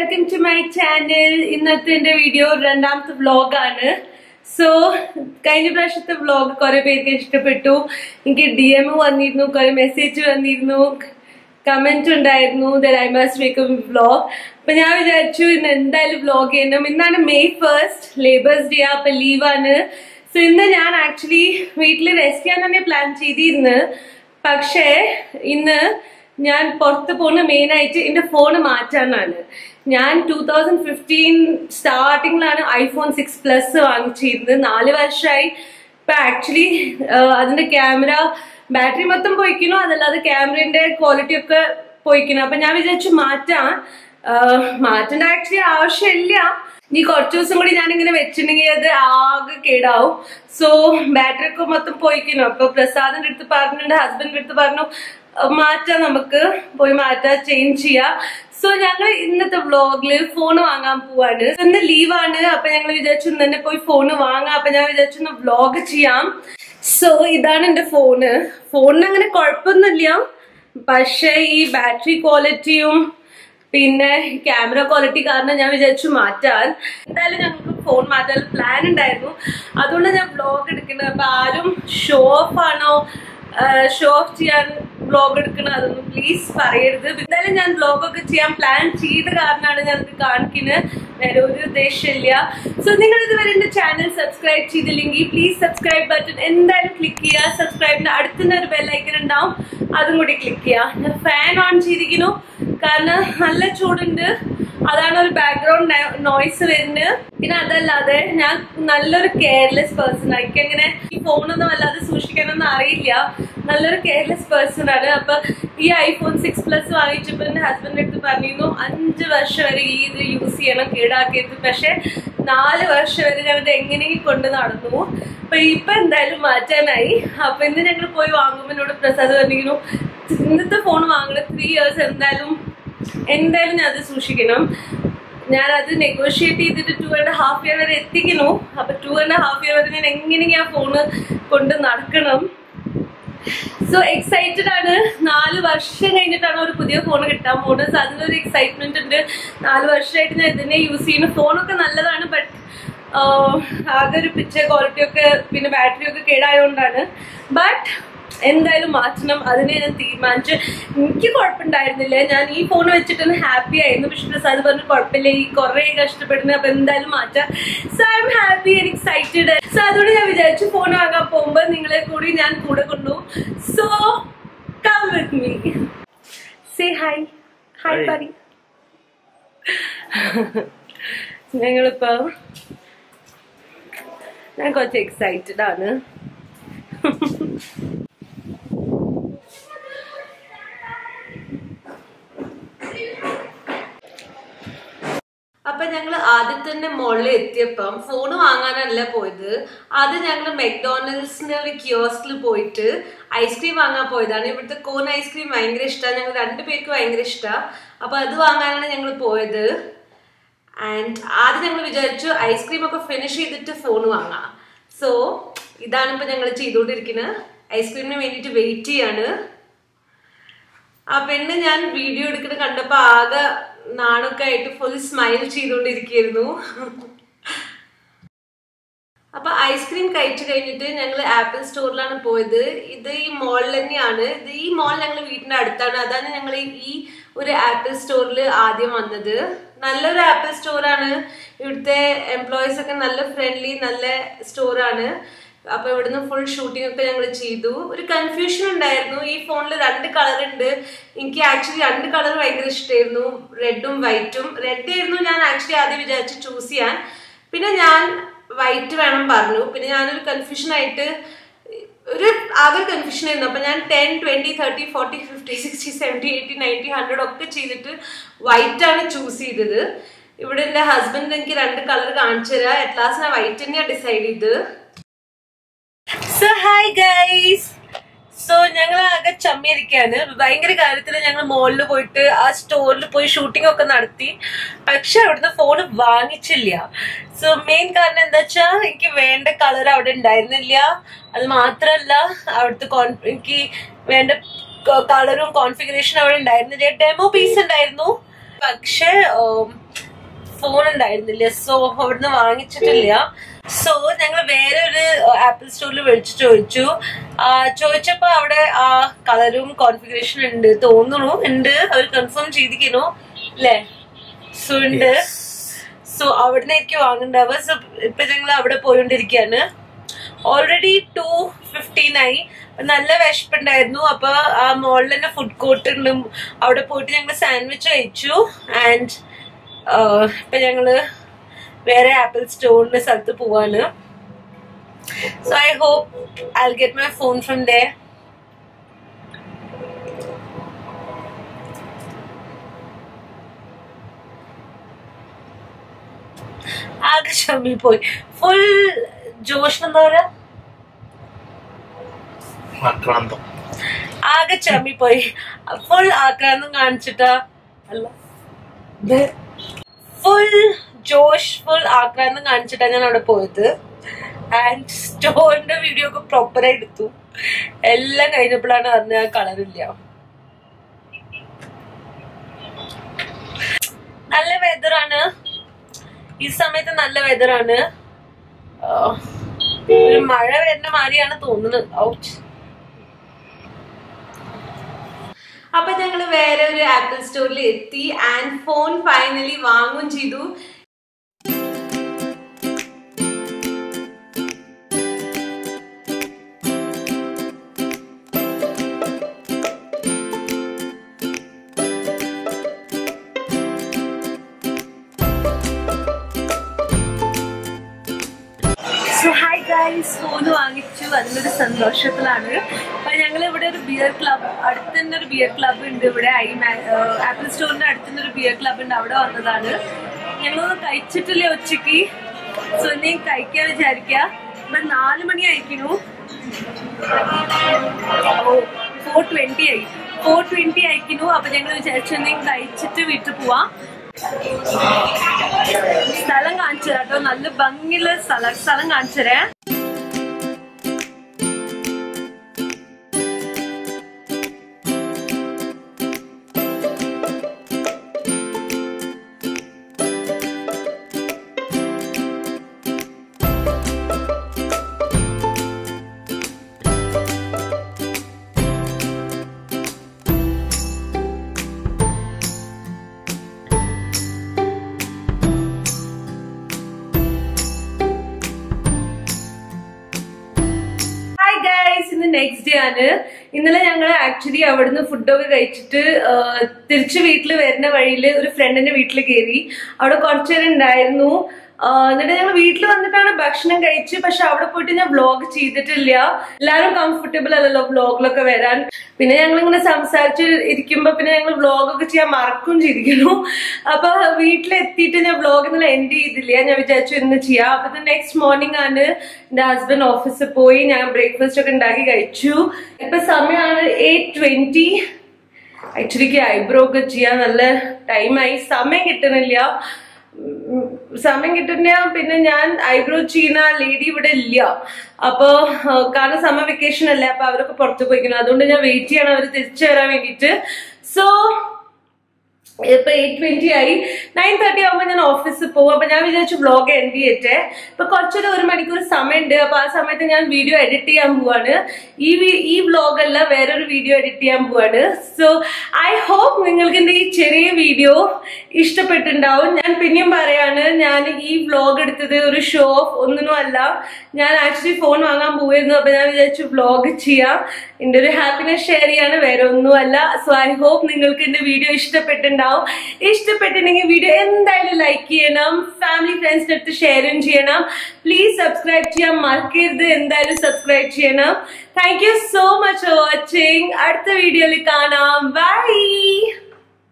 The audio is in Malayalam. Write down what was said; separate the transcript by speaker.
Speaker 1: വെൽക്കം ടു മൈ ചാനൽ ഇന്നത്തെ എന്റെ വീഡിയോ രണ്ടാമത്തെ വ്ലോഗാണ് സോ കഴിഞ്ഞ പ്രാവശ്യത്തെ വ്ലോഗ് കുറെ പേർക്ക് ഇഷ്ടപ്പെട്ടു എനിക്ക് ഡി എം വന്നിരുന്നു കുറെ മെസ്സേജ് വന്നിരുന്നു കമന്റ് ഉണ്ടായിരുന്നു that I must make a vlog അപ്പൊ ഞാൻ വിചാരിച്ചു ഇന്ന് എന്തായാലും വ്ലോഗ് ചെയ്യണം ഇന്നാണ് മെയ് ഫസ്റ്റ് ലേബേഴ്സ് ഡേ അപ്പൊ ലീവാണ് സോ ഇന്ന് ഞാൻ ആക്ച്വലി വീട്ടിൽ റെസ്റ്റ് ചെയ്യാൻ തന്നെ പ്ലാൻ ചെയ്തിരുന്നു പക്ഷേ ഇന്ന് ഞാൻ പുറത്ത് പോകുന്ന മെയിൻ ആയിട്ട് എന്റെ ഫോൺ മാറ്റാനാണ് ഞാൻ ടൂ തൗസൻഡ് ഫിഫ്റ്റീൻ സ്റ്റാർട്ടിങ്ങിലാണ് ഐഫോൺ സിക്സ് പ്ലസ് വാങ്ങിച്ചിരുന്നത് നാല് വർഷമായി ഇപ്പൊ ആക്ച്വലി അതിന്റെ ക്യാമറ ബാറ്ററി മൊത്തം പോയിക്കണോ അതല്ലാതെ ക്യാമറയുടെ ക്വാളിറ്റി ഒക്കെ പോയിക്കണോ അപ്പൊ ഞാൻ വിചാരിച്ചു മാറ്റാം ആഹ് മാറ്റേണ്ട ആക്ച്വലി ആവശ്യമില്ല ഇനി കുറച്ച് ദിവസം കൂടി ഞാൻ ഇങ്ങനെ വെച്ചിട്ടുണ്ടെങ്കിൽ അത് ആകെ കേടാവും സോ ബാറ്ററി ഒക്കെ മൊത്തം പോയിക്കുന്നു അപ്പൊ പ്രസാദിന്റെ അടുത്ത് പറഞ്ഞിട്ടുണ്ട് ഹസ്ബൻഡിന്റെ അടുത്ത് പറഞ്ഞു അഹ് മാറ്റാം നമുക്ക് പോയി മാറ്റാം ചേഞ്ച് ചെയ്യാം സോ ഞങ്ങൾ ഇന്നത്തെ വ്ലോഗില് ഫോൺ വാങ്ങാൻ പോവാണ് ഇന്ന് ലീവാണ് അപ്പൊ ഞങ്ങൾ വിചാരിച്ചു ഇന്ന് തന്നെ പോയി ഫോൺ വാങ്ങാം അപ്പൊ ഞാൻ വിചാരിച്ചു ഒന്ന് വ്ലോഗ് ചെയ്യാം സോ ഇതാണ് എന്റെ ഫോണ് ഫോണിന് അങ്ങനെ കുഴപ്പമൊന്നുമില്ല പക്ഷെ ഈ ബാറ്ററി ക്വാളിറ്റിയും പിന്നെ ക്യാമറ ക്വാളിറ്റി കാരണം ഞാൻ വിചാരിച്ചു മാറ്റാൻ എന്തായാലും ഞങ്ങൾക്ക് ഫോൺ മാറ്റാൻ പ്ലാൻ ഉണ്ടായിരുന്നു അതുകൊണ്ട് ഞാൻ വ്ലോഗ് എടുക്കുന്നത് അപ്പൊ ആരും ഷോ ഓഫ് ആണോ ഷോ ഓഫ് ചെയ്യാൻ വ്ലോഗ് എടുക്കണം അതൊന്നും പ്ലീസ് പറയരുത് എന്തായാലും ഞാൻ വ്ലോഗ് ഒക്കെ ചെയ്യാൻ പ്ലാൻ ചെയ്ത കാരണമാണ് ഞാൻ ഇത് കാണിക്കുന്നത് വേറെ ഒരു ഉദ്ദേശമില്ല സോ നിങ്ങൾ ഇതുവരെ എന്റെ ചാനൽ സബ്സ്ക്രൈബ് ചെയ്തില്ലെങ്കിൽ പ്ലീസ് സബ്സ്ക്രൈബ് ബട്ടൺ എന്തായാലും ക്ലിക്ക് ചെയ്യുക സബ്സ്ക്രൈബിന് അടുത്തുന്ന ഒരു ബെല്ലൈക്കൺ ഉണ്ടാവും അതും കൂടി ക്ലിക്ക് ചെയ്യുക ഞാൻ ഫാൻ ഓൺ ചെയ്തിരിക്കുന്നു കാരണം നല്ല ചൂടുണ്ട് അതാണ് ഒരു ബാക്ക്ഗ്രൗണ്ട് നോയ്സ് വരുന്നത് പിന്നെ അതല്ലാതെ ഞാൻ നല്ലൊരു കെയർലെസ് പേഴ്സൺ ആണ് എനിക്ക് അങ്ങനെ ഈ ഫോണൊന്നും അല്ലാതെ സൂക്ഷിക്കാനൊന്നും അറിയില്ല നല്ലൊരു കെയർലെസ് പേഴ്സൺ ആണ് അപ്പൊ ഈ ഐഫോൺ സിക്സ് പ്ലസ് വാങ്ങിച്ചപ്പോ എന്റെ ഹസ്ബൻഡിന്റെ അടുത്ത് പറഞ്ഞിരുന്നു അഞ്ച് വർഷം വരെ ഈ ഇത് യൂസ് ചെയ്യണം കേടാക്കരുത് പക്ഷെ നാല് വർഷം വരെ ഞാനത് എങ്ങനെയും കൊണ്ട് നടന്നു അപ്പൊ ഇപ്പൊ എന്തായാലും മാറ്റാനായി അപ്പൊ ഇന്ന് ഞങ്ങൾ പോയി വാങ്ങുമ്പോൾ എന്നോട് പ്രസാദ് പറഞ്ഞിരുന്നു ഇന്നത്തെ ഫോൺ വാങ്ങണ ത്രീ ഇയേഴ്സ് എന്തായാലും എന്തായാലും ഞാൻ അത് സൂക്ഷിക്കണം ഞാൻ അത് നെഗോഷിയേറ്റ് ചെയ്തിട്ട് ടു ആൻഡ് ഹാഫ് ഇയർ വരെ എത്തിക്കുന്നു അപ്പൊ ടു ആൻഡ് ഹാഫ് ഇയർ വരെ ഞാൻ എങ്ങനെയെങ്കിലും ആ ഫോണ് കൊണ്ട് നടക്കണം സോ എക്സൈറ്റഡ് ആണ് നാല് വർഷം കഴിഞ്ഞിട്ടാണ് ഒരു പുതിയ ഫോൺ കിട്ടാൻ പോകുന്നത് സോ അതിനൊരു എക്സൈറ്റ്മെന്റ് ഉണ്ട് നാല് വർഷമായിട്ട് ഞാൻ ഇതിനെ യൂസ് ചെയ്യുന്നു ഫോണൊക്കെ നല്ലതാണ് ബട്ട് ആകെ ഒരു പിക്ചർ ക്വാളിറ്റി ഒക്കെ പിന്നെ ബാറ്ററി ഒക്കെ കേടായതുകൊണ്ടാണ് ബട്ട് എന്തായാലും മാറ്റണം അതിനെ ഞാൻ തീരുമാനിച്ചു എനിക്ക് കുഴപ്പമുണ്ടായിരുന്നില്ല ഞാൻ ഈ ഫോൺ വെച്ചിട്ട് ഹാപ്പി ആയിരുന്നു പക്ഷെ പ്രസാദ് പറഞ്ഞു കുഴപ്പമില്ല ഈ കുറെ കഷ്ടപ്പെടുന്നത് അപ്പൊ എന്തായാലും മാറ്റാം so I am happy and excited so അതുകൊണ്ട് ഞാൻ വിചാരിച്ചു ഫോൺ വാങ്ങാൻ പോകുമ്പോ നിങ്ങളെ കൂടി ഞാൻ കൂടെ കൊണ്ടു so come with me say hi hi
Speaker 2: Hi.
Speaker 1: പറി ഞങ്ങളിപ്പോ ഞാൻ കുറച്ച് എക്സൈറ്റഡ് ആണ് അപ്പൊ ഞങ്ങൾ ആദ്യം തന്നെ മുകളിൽ എത്തിയപ്പം ഫോൺ വാങ്ങാനല്ല പോയത് ആദ്യം ഞങ്ങൾ മെക്ഡോണൽഡ്സിന്റെ ഒരു കിയോസ്കിൽ പോയിട്ട് ഐസ്ക്രീം വാങ്ങാൻ പോയതാണ് ഇവിടുത്തെ കോൺ ഐസ്ക്രീം ഭയങ്കര ഇഷ്ടമാണ് ഞങ്ങൾ രണ്ടുപേർക്ക് ഭയങ്കര ഇഷ്ടമാണ് അപ്പൊ അത് വാങ്ങാനാണ് ഞങ്ങൾ പോയത് ആൻഡ് ആദ്യം ഞങ്ങൾ വിചാരിച്ചു ഐസ്ക്രീം ഒക്കെ ഫിനിഷ് ചെയ്തിട്ട് ഫോൺ വാങ്ങാം സോ ഇതാണ് ഇപ്പൊ ഞങ്ങൾ ചെയ്തുകൊണ്ടിരിക്കുന്നത് ഐസ്ക്രീമിന് വേണ്ടിയിട്ട് വെയിറ്റ് ചെയ്യാണ് ആ പെണ്ണ് ഞാൻ വീഡിയോ എടുക്കുന്നത് കണ്ടപ്പോ ആകെ നാണൊക്കെ ആയിട്ട് ഫുൾ സ്മൈൽ ചെയ്തുകൊണ്ടിരിക്കുന്നു അപ്പൊ ഐസ്ക്രീം കഴിച്ചു കഴിഞ്ഞിട്ട് ഞങ്ങൾ ആപ്പിൾ സ്റ്റോറിലാണ് പോയത് ഇത് ഈ മോളിൽ തന്നെയാണ് ഇത് ഈ മോൾ ഞങ്ങൾ വീടിന്റെ അടുത്താണ് അതാണ് ഞങ്ങൾ ഈ ഒരു ആപ്പിൾ സ്റ്റോറിൽ ആദ്യം വന്നത് നല്ലൊരു ആപ്പിൾ സ്റ്റോറാണ് ഇവിടുത്തെ എംപ്ലോയീസ് ഒക്കെ നല്ല ഫ്രണ്ട്ലി നല്ല സ്റ്റോറാണ് അപ്പൊ ഇവിടുന്ന് ഫുൾ ഷൂട്ടിംഗ് ഒക്കെ ഞങ്ങൾ ചെയ്തു ഒരു കൺഫ്യൂഷൻ ഉണ്ടായിരുന്നു ഈ ഫോണിൽ രണ്ട് കളർ ഉണ്ട് എനിക്ക് ആക്ച്വലി രണ്ട് കളർ ഭയങ്കര ഇഷ്ടമായിരുന്നു റെഡും വൈറ്റും റെഡ് ആയിരുന്നു ഞാൻ ആക്ച്വലി ആദ്യം വിചാരിച്ച് ചൂസ് ചെയ്യാൻ പിന്നെ ഞാൻ വൈറ്റ് വേണം പറഞ്ഞു പിന്നെ ഞാനൊരു കൺഫ്യൂഷൻ ആയിട്ട് ഒരു ആകെ കൺഫ്യൂഷൻ ആയിരുന്നു അപ്പൊ ഞാൻ ten twenty thirty forty fifty sixty seventy eighty ninety hundred ഒക്കെ ചെയ്തിട്ട് വൈറ്റ് ആണ് ചൂസ് ചെയ്തത് ഇവിടെ എന്റെ ഹസ്ബൻഡ് എനിക്ക് രണ്ട് കളർ കാണിച്ചു തരാം അറ്റ് ലാസ്റ്റ് ഞാൻ വൈറ്റ് തന്നെയാണ് ഡിസൈഡ് ചെയ്ത് സോ ഹായ് ഗൈസ് സോ ഞങ്ങൾ ആകെ ചമ്മിയിരിക്കാണ് ഭയങ്കര കാര്യത്തിൽ ഞങ്ങൾ മോളിൽ പോയിട്ട് ആ സ്റ്റോറിൽ പോയി ഷൂട്ടിംഗ് ഒക്കെ നടത്തി പക്ഷെ അവിടുന്ന് ഫോൺ വാങ്ങിച്ചില്ല സോ മെയിൻ കാരണം എന്താ വെച്ചാ എനിക്ക് വേണ്ട കളർ അവിടെ ഉണ്ടായിരുന്നില്ല അത് മാത്രല്ല അവിടുത്തെ കോൺ- എനിക്ക് വേണ്ട കളറും കോൺഫിഗറേഷനും അവിടെ ഉണ്ടായിരുന്നില്ല ഡെമോ പീസ് ഉണ്ടായിരുന്നു പക്ഷെ ഫോൺ ഉണ്ടായിരുന്നില്ല സോ അവിടുന്ന് വാങ്ങിച്ചിട്ടില്ല സോ ഞങ്ങൾ വേറെ ഒരു ആപ്പിൾ സ്റ്റോറിൽ വിളിച്ചു ചോദിച്ചു ആ, ചോദിച്ചപ്പോ അവിടെ ആ കളറും കോൺഫിഗറേഷൻ ഉണ്ട് തോന്നുന്നു ഉണ്ട് അവർ കൺഫേം ചെയ്തിരിക്കുന്നു അല്ലേ സോ ഉണ്ട് സോ അവിടുന്ന് എനിക്ക് വാങ്ങണ്ടാവുക സോ ഇപ്പൊ ഞങ്ങൾ അവിടെ പോയോണ്ടിരിക്കാണ് ഓൾറെഡി ടു ഫിഫ്റ്റീൻ ആയി അപ്പൊ നല്ല വിശപ്പുണ്ടായിരുന്നു അപ്പൊ ആ മോളിൽ തന്നെ ഫുഡ് കോർട്ട് ഉണ്ട് അവിടെ പോയിട്ട് ഞങ്ങൾ സാൻഡ്വിച്ച് കഴിച്ചു ആൻഡ് ഇപ്പൊ ഞങ്ങള് വേറെ ആപ്പിൾ സ്റ്റോറിന്റെ സ്ഥലത്ത് പോവാണ് so I hope I get my phone from there ആകെ ഷമ്മി പോയി ഫുൾ ജോഷ് എന്താ പറയാ
Speaker 2: ആക്രാന്തം
Speaker 1: ആകെ ചമ്മി പോയി ഫുൾ ആക്രാന്തം കാണിച്ചിട്ടാ അല്ല ഫുൾ ജോഷ് ഫുൾ ആക്രാന്തം കാണിച്ചിട്ടാ ഞാൻ അവിടെ പോയത് ആൻഡ് സ്റ്റോറിന്റെ വീഡിയോ ഒക്കെ പ്രോപ്പർ എടുത്തു എല്ലാം കഴിഞ്ഞപ്പോഴാണ് അറിഞ്ഞ ആ കളറില്ല നല്ല വെതറാണ് ഈ സമയത്ത് നല്ല വെതറാണ് ഒരു മഴ വരുന്ന മാതിരിയാണ് തോന്നുന്നത് ഔട്ട് അപ്പൊ ഞങ്ങള് വേറെ ഒരു ആപ്പിൾ സ്റ്റോറിൽ എത്തി ആൻഡ് ഫോൺ ഫൈനലി വാങ്ങുകയും ചെയ്തു സോ ഹായ് ഗൈസ് ഫോൺ വാങ്ങിച്ചു അതിലൊരു സന്തോഷത്തിലാണ് അപ്പൊ ഞങ്ങൾ ഇവിടെ ഒരു ബിയർ ക്ലബ് അടുത്ത് തന്നെ ഒരു ബിയർ ക്ലബ് ഉണ്ട് ഇവിടെ ഐ ആപ്പിൾ സ്റ്റോറിന്റെ അടുത്ത് തന്നെ ഒരു ബിയർ ക്ലബ് ഉണ്ട് അവിടെ വന്നതാണ് ഞങ്ങളൊന്നും കഴിച്ചിട്ടില്ല ഉച്ചക്ക് സോ എന്തെങ്കിലും കഴിക്കാൻ വിചാരിക്ക ഇവിടെ നാല് മണി അയക്കണു ഫോർ ട്വന്റി ആയി ഫോർ ട്വന്റി അയക്കണു അപ്പൊ ഞങ്ങൾ വിചാരിച്ചു എന്തെങ്കിലും കഴിച്ചിട്ട് വീട്ടിൽ പോവാം സ്ഥലം കാണിച്ചു കേട്ടോ നല്ല ഭംഗിയുള്ള സ്ഥലം സ്ഥലം കാണിച്ചരേ ഹായ് ഗൈസ് ഇന്ന് നെക്സ്റ്റ് ഡേ ആണ് ഇന്നലെ ഞങ്ങൾ ആക്ച്വലി അവിടുന്ന് ഫുഡൊക്കെ കഴിച്ചിട്ട് ആ, തിരിച്ച് വീട്ടിൽ വരുന്ന വഴിയിൽ ഒരു ഫ്രണ്ടിന്റെ വീട്ടിൽ കയറി അവിടെ കുറച്ചു നേരം ഉണ്ടായിരുന്നു ആ, എന്നിട്ട് ഞങ്ങൾ വീട്ടിൽ വന്നിട്ടാണ് ഭക്ഷണം കഴിച്ച് പക്ഷെ അവിടെ പോയിട്ട് ഞാൻ വ്ലോഗ് ചെയ്തിട്ടില്ല എല്ലാവരും കംഫർട്ടബിൾ അല്ലല്ലോ വ്ലോഗിലൊക്കെ വരാൻ പിന്നെ ഞങ്ങൾ ഇങ്ങനെ സംസാരിച്ച് ഇരിക്കുമ്പോ പിന്നെ ഞങ്ങൾ വ്ലോഗൊക്കെ ചെയ്യാൻ മറക്കും ചെയ്തിരിക്കുന്നു അപ്പൊ വീട്ടിലെത്തിയിട്ട് ഞാൻ വ്ലോഗ് ഇന്നലെ എൻഡ് ചെയ്തില്ല ഞാൻ വിചാരിച്ചു ഇന്ന് ചെയ്യാം അപ്പൊ നെക്സ്റ്റ് മോർണിംഗ് ആണ് എന്റെ ഹസ്ബൻഡ് ഓഫീസിൽ പോയി ഞാൻ ബ്രേക്ക്ഫാസ്റ്റ് ഒക്കെ ഉണ്ടാക്കി കഴിച്ചു ഇപ്പൊ സമയമാണ് എയ്റ്റ് ട്വന്റി ആക്ച്വലിക്ക് ഐബ്രോ ഒക്കെ ചെയ്യാൻ നല്ല ടൈമായി സമയം കിട്ടുന്നില്ല ഉം, സമയം കിട്ടുന്ന പിന്നെ ഞാൻ ഐബ്രോ ചെയ്യുന്ന ലേഡി ഇവിടെ ഇല്ല അപ്പൊ ആ, കാരണം സമ്മർ വെക്കേഷൻ അല്ലേ അപ്പൊ അവരൊക്കെ പുറത്തു പോയിക്കണം അതുകൊണ്ട് ഞാൻ വെയിറ്റ് ചെയ്യണം അവർ തിരിച്ചു വരാൻ വേണ്ടിയിട്ട് സോ ഇപ്പൊ എയ്റ്റ് ട്വന്റി ആയി നയൻ തേർട്ടി ആകുമ്പോൾ ഞാൻ ഓഫീസിൽ പോകും അപ്പൊ ഞാൻ വിചാരിച്ചു വ്ലോഗ് എൻഡ് ചെയ്യട്ടെ ഇപ്പൊ കുറച്ചൊരു ഒരു മണിക്കൂർ സമയമുണ്ട് അപ്പൊ ആ സമയത്ത് ഞാൻ വീഡിയോ എഡിറ്റ് ചെയ്യാൻ പോവാണ് ഈ വി- ഈ വ്ലോഗ് അല്ല വേറൊരു വീഡിയോ എഡിറ്റ് ചെയ്യാൻ പോവാണ് സോ ഐ ഹോപ്പ് നിങ്ങൾക്ക് എന്റെ ഈ ചെറിയ വീഡിയോ ഇഷ്ടപ്പെട്ടിട്ടുണ്ടാവും ഞാൻ പിന്നെയും പറയാണ് ഞാൻ ഈ വ്ലോഗ് എടുത്തത് ഒരു ഷോ ഓഫ് ഒന്നിനും അല്ല ഞാൻ ആക്ച്വലി ഫോൺ വാങ്ങാൻ പോയിരുന്നു അപ്പൊ ഞാൻ വിചാരിച്ചു വ്ലോഗ് ചെയ്യാം എന്റെ ഒരു ഹാപ്പിനെസ് ഷെയർ ചെയ്യാണ് വേറെ ഒന്നുമല്ല സോ ഐ ഹോപ്പ് നിങ്ങൾക്ക് എന്റെ വീഡിയോ ഇഷ്ടപ്പെട്ടിട്ടുണ്ടാവും ഇഷ്ടപ്പെട്ടിട്ടുണ്ടെങ്കിൽ വീഡിയോ എന്തായാലും ലൈക്ക് ചെയ്യണം ഫാമിലി ഫ്രണ്ട്സിന്റെ അടുത്ത് ഷെയറും ചെയ്യണം പ്ലീസ് സബ്സ്ക്രൈബ് ചെയ്യാൻ മറക്കരുത് എന്തായാലും സബ്സ്ക്രൈബ് ചെയ്യണം thank you so much for watching അടുത്ത വീഡിയോയിൽ കാണാം ബൈ